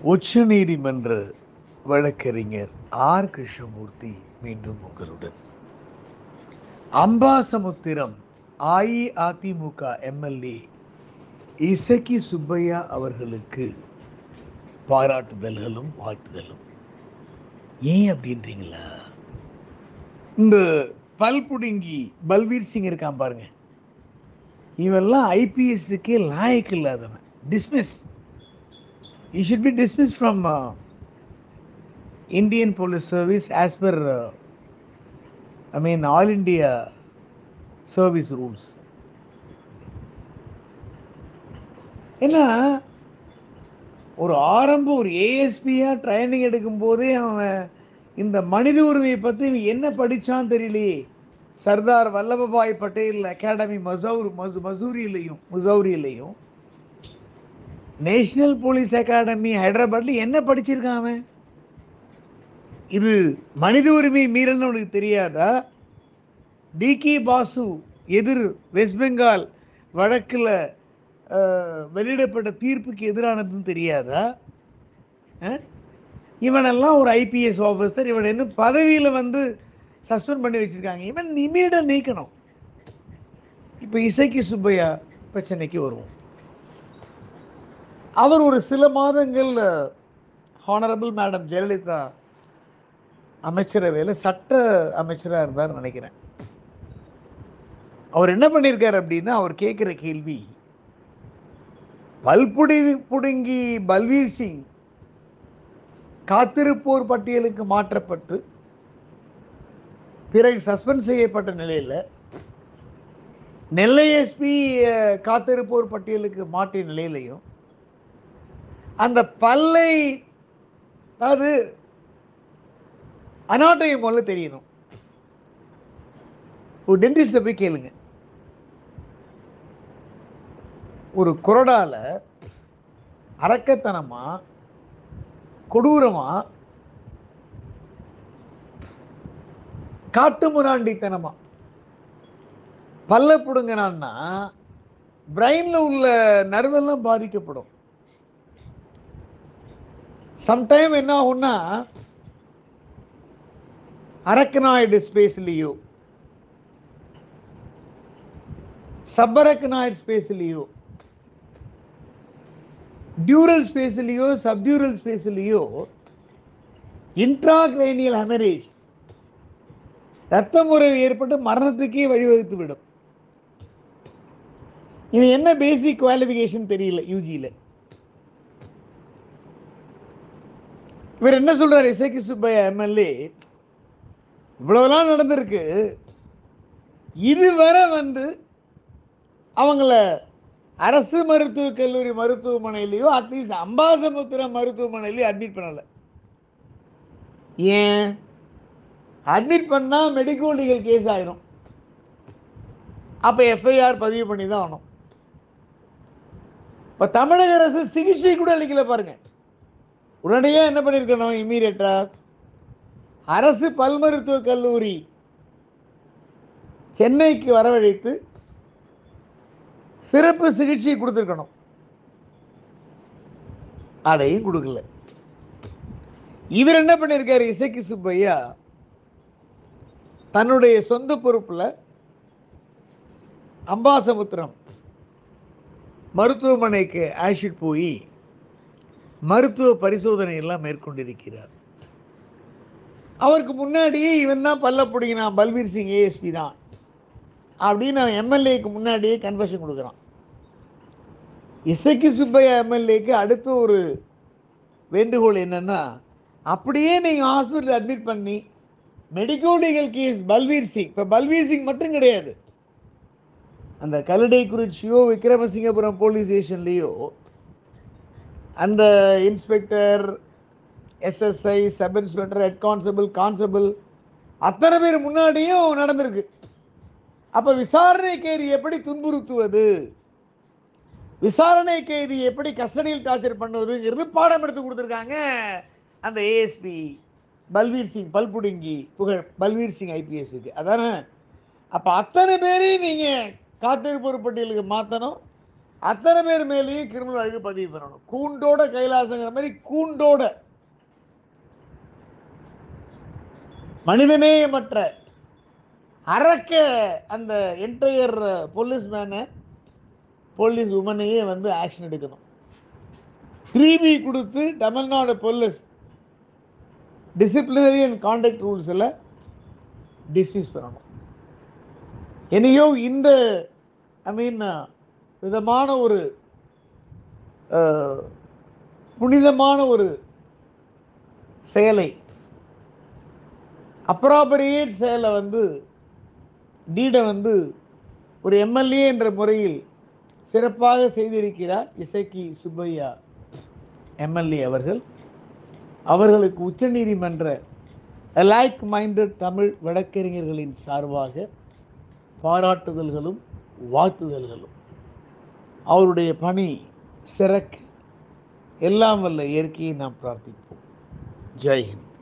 உச்சநீதிமன்ற வழக்கறிஞர் ஆர் கிருஷ்ணமூர்த்தி மீண்டும் உங்களுடன் அம்பாசமுத்திரம் அஇஅதிமுக எம்எல்ஏ இசக்கி சுப்பையா அவர்களுக்கு பாராட்டுதல்களும் வாழ்த்துதலும் ஏன் அப்படின்றீங்களா இந்த பல்புடுங்கி பல்வீர் சிங் இருக்கான் பாருங்க இவெல்லாம் ஐபிஎஸ்க்கே லாயக்கு இல்லாதவன் dismiss he should be dismissed from uh, Indian Police Service as per, uh, I mean, All India service rules. ஏன்னா ஒரு ஆரம்ப ஒரு ஏஎஸ்பியா ட்ரைனிங் எடுக்கும் போதே அவன் இந்த மனித உரிமையை பற்றி இவன் என்ன படிச்சான் தெரியலையே சர்தார் வல்லபபாய் பட்டேல் அகாடமி மசூர் மசு மசூரியிலையும் முசௌரியிலையும் நேஷனல் போலீஸ் அகாடமி ஹைதராபாத்ல என்ன படிச்சிருக்கான் அவன் இது மனித உரிமை மீறல்னு உனக்கு தெரியாதா டி கே பாசு எதிர் வெஸ்ட் பெங்கால் வழக்கில் வெளியிடப்பட்ட தீர்ப்புக்கு எதிரானதுன்னு தெரியாதா அஹ்? இவனெல்லாம் ஒரு ஐபிஎஸ் ஆஃபீஸர் இவன் இன்னும் பதவியில் வந்து சஸ்பெண்ட் பண்ணி வச்சிருக்காங்க இவன் இமீடியட்டாக நீக்கணும் இப்போ இசைக்கு சுப்பையா பிரச்சனைக்கு வருவோம் அவர் ஒரு சில மாதங்கள் ஹானரபிள் மேடம் ஜெயலலிதா அமைச்சரவையில் சட்ட அமைச்சராக இருந்தார் நினைக்கிறேன் அவர் என்ன பண்ணியிருக்காரு அப்படின்னா அவர் கேட்குற கேள்வி பல்புடி புடுங்கி பல்வீர் சிங் காத்திருப்போர் பட்டியலுக்கு மாற்றப்பட்டு பிறகு சஸ்பெண்ட் செய்யப்பட்ட நிலையில் நெல்லை எஸ்பி காத்திருப்போர் பட்டியலுக்கு மாற்றிய நிலையிலையும் அந்த பல்லை அதாவது அனாட்டையை முதல்ல தெரியணும் ஒரு டென்டிஸ்ட போய் கேளுங்க ஒரு குரடால அரக்கத்தனமா கொடூரமா காட்டுமுராண்டித்தனமா பல்ல புடுங்கினான்னா பிரெயின்ல உள்ள நர்வெல்லாம் பாதிக்கப்படும் சம்டைம் என்ன ஆகும்னா அரக்கனாய்டு ஸ்பேஸ்லேயோ சப்பரக்கனாய்டு ஸ்பேஸ்லேயோ டியூரல் ஸ்பேஸ்லேயோ சப்டியூரல் ஸ்பேஸ்லேயோ இன்ட்ராகிரைனியல் ஹெமரேஜ் ரத்த முறைவு ஏற்பட்டு மரணத்துக்கே வழிவகுத்து விடும் இவன் என்ன பேசிக் குவாலிஃபிகேஷன் தெரியல யூஜியில் இவர் என்ன சொல்றாரு இசைக்கு சுப்பையா எம்எல்ஏ இவ்வளவுலாம் நடந்திருக்கு இதுவரை வந்து அவங்கள அரசு மருத்துவக் கல்லூரி மருத்துவமனையிலையோ அட்லீஸ்ட் அம்பாசமுத்திரம் மருத்துவமனையிலையோ அட்மிட் பண்ணல ஏன் அட்மிட் பண்ணா மெடிக்கல் லீகல் கேஸ் ஆயிரும் அப்ப எஃப்ஐஆர் பதிவு பண்ணி தான் ஆகணும் இப்ப தமிழக அரசு சிகிச்சை கூட அளிக்கல பாருங்க உடனடியாக என்ன பண்ணியிருக்கணும் இம்மீடியட்டா அரசு பல் மருத்துவக் கல்லூரி சென்னைக்கு வரவழைத்து சிறப்பு சிகிச்சை கொடுத்துருக்கணும் அதையும் கொடுக்கல இவர் என்ன பண்ணியிருக்காரு இசைக்கு சுப்பையா தன்னுடைய சொந்த பொறுப்புல அம்பாசமுத்திரம் மருத்துவமனைக்கு ஆஷிட் போய் மருத்துவ பரிசோதனை எல்லாம் மேற்கொண்டிருக்கிறார் அவருக்கு முன்னாடியே இவன் தான் பல்ல பிடிங்கினான் பல்வீர் சிங் ஏஎஸ்பி தான் அப்படின்னு அவன் எம்எல்ஏக்கு முன்னாடியே கன்ஃபர்ஷன் கொடுக்குறான் இசைக்கு சுப்பையா எம்எல்ஏக்கு அடுத்த ஒரு வேண்டுகோள் என்னன்னா அப்படியே நீங்கள் ஹாஸ்பிட்டல் அட்மிட் பண்ணி medical legal case Balveer Singh இப்போ பல்வீர் சிங் மட்டும் கிடையாது அந்த கல்லடை குறிச்சியோ விக்ரமசிங்கபுரம் போலீஸ் ஸ்டேஷன்லேயோ அந்த inspector SSI sub inspector head constable constable அத்தனை பேர் முன்னாடியும் நடந்திருக்கு அப்ப விசாரணை கைதி எப்படி துன்புறுத்துவது விசாரணை கைதி எப்படி கஸ்டடியில் டார்ச்சர் பண்ணுவதுங்கிறது பாடம் எடுத்து கொடுத்துருக்காங்க அந்த ஏஎஸ்பி பல்வீர் சிங் பல்புடுங்கி புகழ் பல்வீர் சிங் ஐபிஎஸ்க்கு அதானே அப்போ அத்தனை பேரையும் நீங்கள் காத்திருப்போர் பட்டியலுக்கு மாற்றணும் அத்தனை பேர் மேலேயும் கிரிமினல் வழக்கு பதிவு பண்ணணும் கூண்டோட கைலாசங்கிற மாதிரி கூண்டோட மனிதநேயமற்ற அறக்க அந்த என்டையர் போலீஸ் மேனை போலீஸ் உமனையே வந்து ஆக்ஷன் எடுக்கணும் த்ரீபி கொடுத்து Tamil Nadu police disciplinary and conduct ரூல்ஸில் டிஸ்மிஸ் பண்ணணும் என்னையோ இந்த ஐ மீன் விதமான ஒரு அஹ், புனிதமான ஒரு செயலை அப்ராபரியேட் செயலை வந்து டீடை வந்து ஒரு எம்எல்ஏ என்ற முறையில் சிறப்பாக செய்திருக்கிறார் இசக்கி சுப்பையா எம்எல்ஏ அவர்கள் அவர்களுக்கு உச்சநீதிமன்ற லைக் மைண்டட் தமிழ் வழக்கறிஞர்களின் சார்பாக பாராட்டுதல்களும் வாழ்த்துதல்களும் அவருடைய பணி சிறக்க எல்லாம் வல்ல இயற்கையை நாம் பிரார்த்திப்போம் ஜெய் ஹிந்த்